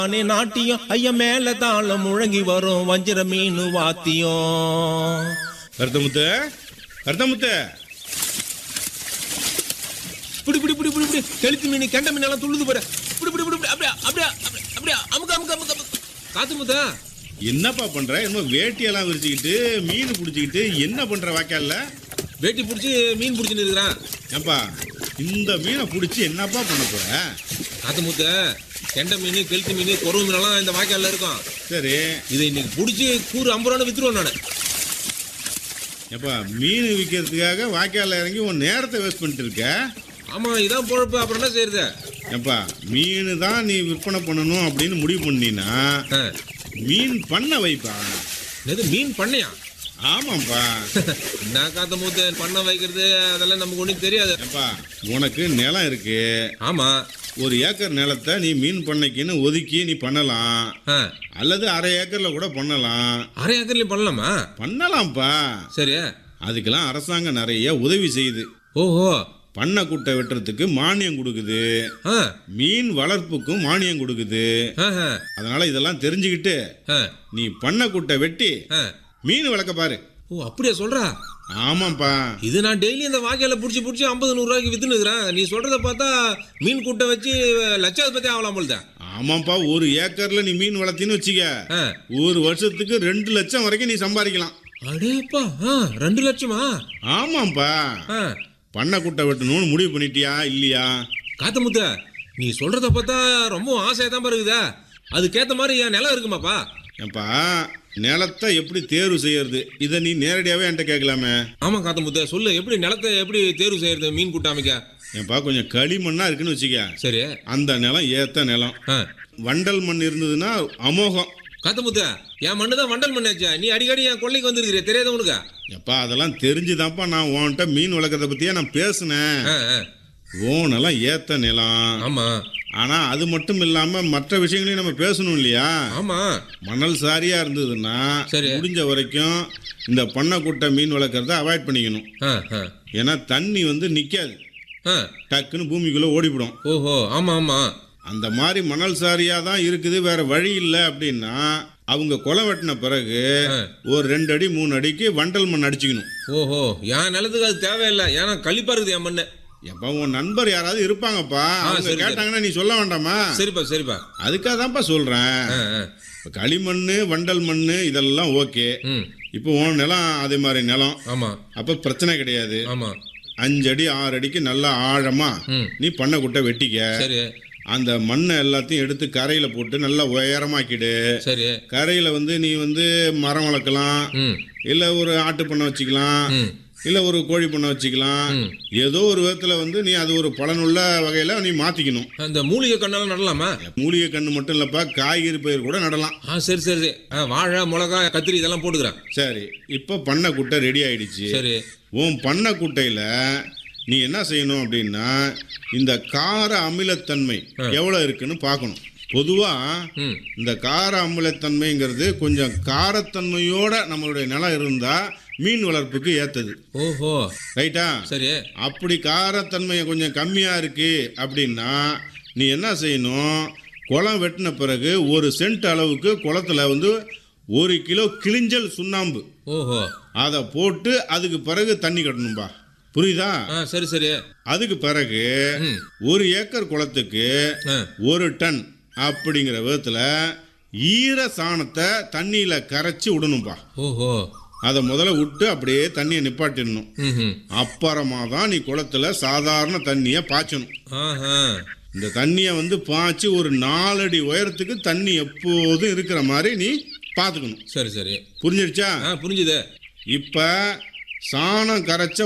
நானே நாட்டியம் ஐயா மேல தாளம் முழங்கி வரும் வஞ்சிர மீன் வாத்தியம் கருத்தமுத்து கருத்தமுத்து இப்படி இப்படி இப்படி இப்படி இப்படி கெளுத்தி மீன் கெண்ட மீன் எல்லாம் துள்ளுது பாரு இப்படி இப்படி இப்படி இப்படி அப்படியா அப்படியா அப்படியா, அப்படியா அமுக்கு அமுக்கு அமுக்கு அமுக்கு காத்து முத்தா என்னப்பா பண்ற என்னமோ வேட்டியெல்லாம் விரிச்சுக்கிட்டு மீன் பிடிச்சிக்கிட்டு என்ன பண்ற வாய்க்கால்ல வேட்டி பிடிச்சி மீன் பிடிச்சின்னு இருக்கிறான் ஏப்பா இந்த மீனை பிடிச்சி என்னப்பா பண்ண போற காத்து முத்த கெண்ட மீன் கெளுத்தி மீன் குறவு மீனெல்லாம் இந்த வாய்க்கால்ல இருக்கும் சரி இதை இன்னைக்கு பிடிச்சி கூறு ஐம்பது ரூபா வித்துருவேன் நான் ஏப்பா மீன் விற்கிறதுக்காக வாய்க்கால்ல இறங்கி உன் நேரத்தை வேஸ்ட் பண்ணிட்டு இருக்க ஆமா இதான் பொழப்பு அப்புறம் என்ன செய்யறது ஏப்பா மீன் தான் நீ விற்பனை பண்ணணும் அப்படின்னு முடிவு பண்ணினா ஆ, மீன் பண்ண வைப்பா என்னது மீன் பண்ணையா ஆமாப்பா என்ன காத்த மூத்த பண்ண வைக்கிறது அதெல்லாம் நமக்கு ஒன்றும் தெரியாது ஏப்பா உனக்கு நிலம் இருக்கு ஆமா ஒரு ஏக்கர் நிலத்தை நீ மீன் பண்ணைக்குன்னு ஒதுக்கி நீ பண்ணலாம் ஆ, அல்லது அரை ஏக்கர்ல கூட பண்ணலாம் அரை ஏக்கர்லயும் பண்ணலாமா பண்ணலாம்ப்பா சரி அதுக்கெல்லாம் அரசாங்கம் நிறைய உதவி செய்யுது ஓஹோ பண்ணை குட்டை வெட்டுறதுக்கு மானியம் கொடுக்குது ஆ, மீன் வளர்ப்புக்கும் மானியம் கொடுக்குது ஆஹா, அதனால இதெல்லாம் தெரிஞ்சுக்கிட்டு ஆ, நீ பண்ணை குட்டை வெட்டி ஆ. மீன் வளர்க்க பாரு ஓ அப்படியா சொல்றா ஆமாப்பா இது நான் டெய்லி இந்த வாக்கையில புடிச்சு புடிச்சு ஐம்பது நூறு ரூபாய்க்கு வித்துன்னு இருக்கிறேன் நீ சொல்றத பார்த்தா மீன் கூட்டை வச்சு லட்சாதிபதி ஆகலாம் போல ஆமாப்பா ஒரு ஏக்கர்ல நீ மீன் வளர்த்தின்னு வச்சுக்க ஆ. ஒரு வருஷத்துக்கு ரெண்டு லட்சம் வரைக்கும் நீ சம்பாதிக்கலாம் அடேப்பா ஆ, ரெண்டு லட்சமா ஆமாப்பா ஆ, பண்ணை குட்டை வெட்டணும்னு முடிவு பண்ணிட்டியா இல்லையா காத்த முத்த நீ சொல்றத பார்த்தா ரொம்ப ஆசையா தான் இருக்குதா அதுக்கேத்த மாதிரி என் நிலம் இருக்குமாப்பா ஏப்பா நிலத்தை எப்படி தேர்வு செய்யறது இதை நீ நேரடியாவே என்கிட்ட கேட்கலாமே ஆமா காத்த முத்த சொல்லு எப்படி நிலத்தை எப்படி தேர்வு செய்யறது மீன் கூட்ட அமைக்க ஏப்பா கொஞ்சம் களிமண்ணா இருக்குன்னு வச்சுக்க சரி அந்த நிலம் ஏத்த நிலம் ஆ. வண்டல் மண் இருந்ததுன்னா அமோகம் காத்த முத்த என் மண்ணு தான் வண்டல் மண்ணாச்சா நீ அடிக்கடி என் கொள்ளைக்கு வந்திருக்கிறிய தெரியாத உனக்கு எப்பா அதெல்லாம் தெரிஞ்சுதான்ப்பா நான் உன்கிட்ட மீன் வளர்க்கறத பத்தியே நான் பேசினேன் ஆ, ஆ. ஓ நிலம் ஏத்த நிலம் ஆமா ஆனா அது மட்டும் இல்லாம மற்ற விஷயங்களையும் நம்ம பேசணும் இல்லையா ஆமா மணல் சாரியா இருந்ததுன்னா சரி. முடிஞ்ச வரைக்கும் இந்த பண்ணைக்குட்டை மீன் வளர்க்கறத அவாய்ட் பண்ணிக்கணும் ஆ, ஆ. ஏன்னா தண்ணி வந்து நிக்காது ஆ. டக்குன்னு பூமிக்குள்ள ஓடிவிடும் ஓஹோ ஆமா ஆமா அந்த மாதிரி மணல் சாரியா தான் இருக்குது வேற வழி இல்லை அப்படின்னா அவங்க கொலை வெட்டின பிறகு ஆ. ஒரு ரெண்டு அடி மூணு அடிக்கு வண்டல் மண் அடிச்சுக்கணும் ஓஹோ என் நிலத்துக்கு அது தேவையில்லை ஏன்னா கழிப்பா இருக்குது என் மண்ணு எப்ப உன் நண்பர் யாராவது இருப்பாங்கப்பா அவங்க சரி, சரி. கேட்டாங்கன்னா நீ சொல்ல வேண்டாமா சரிப்பா சரிப்பா அதுக்காக தான்ப்பா சொல்றேன் ஆ, ஆ. இப்ப களிமண் வண்டல் மண் இதெல்லாம் ஓகே ம் இப்போ உன் நிலம் அதே மாதிரி நிலம் ஆமா அப்ப பிரச்சனை கிடையாது ஆமா அஞ்சு அடி ஆறு அடிக்கு நல்லா ஆழமா ம் நீ பண்ணை குட்டை வெட்டிக்க சரி அந்த மண்ணை எல்லாத்தையும் எடுத்து கரையில போட்டு நல்லா உயரமாக்கிடு சரி கரையில வந்து நீ வந்து மரம் வளர்க்கலாம் ம் இல்ல ஒரு ஆட்டு பண்ணை வச்சுக்கலாம் ம் இல்ல ஒரு கோழி பண்ணை வச்சுக்கலாம் ம். ஏதோ ஒரு விதத்துல வந்து நீ அது ஒரு பலனுள்ள வகையில நீ மாத்திக்கணும் அந்த மூலிகை கண்ணெல்லாம் நடலாமா மூலிகை கண்ணு மட்டும் இல்லப்பா காய்கறி பயிர் கூட நடலாம் ஆ சரி சரி சரி ஆ வாழை மிளகா கத்திரி இதெல்லாம் போட்டுக்கிறேன் சரி இப்போ பண்ணை குட்டை ரெடி ஆயிடுச்சு சரி உன் பண்ணை குட்டையில நீ என்ன செய்யணும் அப்படின்னா இந்த கார அமிலத்தன்மை எவ்வளவு இருக்குன்னு பார்க்கணும் பொதுவா ம் இந்த கார அமிலத்தன்மைங்கிறது கொஞ்சம் காரத்தன்மையோட நம்மளுடைய நிலம் இருந்தா மீன் வளர்ப்புக்கு ஏத்தது ஓஹோ ரைட்டா சரி அப்படி காரத்தன்மை கொஞ்சம் கம்மியா இருக்கு அப்படின்னா நீ என்ன செய்யணும் குளம் வெட்டின பிறகு ஒரு சென்ட் அளவுக்கு குளத்துல வந்து ஒரு கிலோ கிளிஞ்சல் சுண்ணாம்பு ஓஹோ அதை போட்டு அதுக்கு பிறகு தண்ணி கட்டணும்பா புரியுதா ஆ சரி சரி அதுக்கு பிறகு ம் ஒரு ஏக்கர் குளத்துக்கு ஆ ஒரு டன் அப்படிங்கிற விதத்துல ஈர சாணத்தை தண்ணியில கரைச்சி விடணும்பா ஓஹோ அதை முதல்ல விட்டு அப்படியே தண்ணியை நிப்பாட்டிடணும் ம் ம் அப்புறமா தான் நீ குளத்துல சாதாரண தண்ணியை பாய்ச்சணும் ஆஹா இந்த தண்ணியை வந்து பாய்ச்சி ஒரு நாலடி உயரத்துக்கு தண்ணி எப்போதும் இருக்கிற மாதிரி நீ பார்த்துக்கணும் சரி சரி புரிஞ்சிடுச்சா ஆ புரிஞ்சுது இப்ப சாணம் கரைச்ச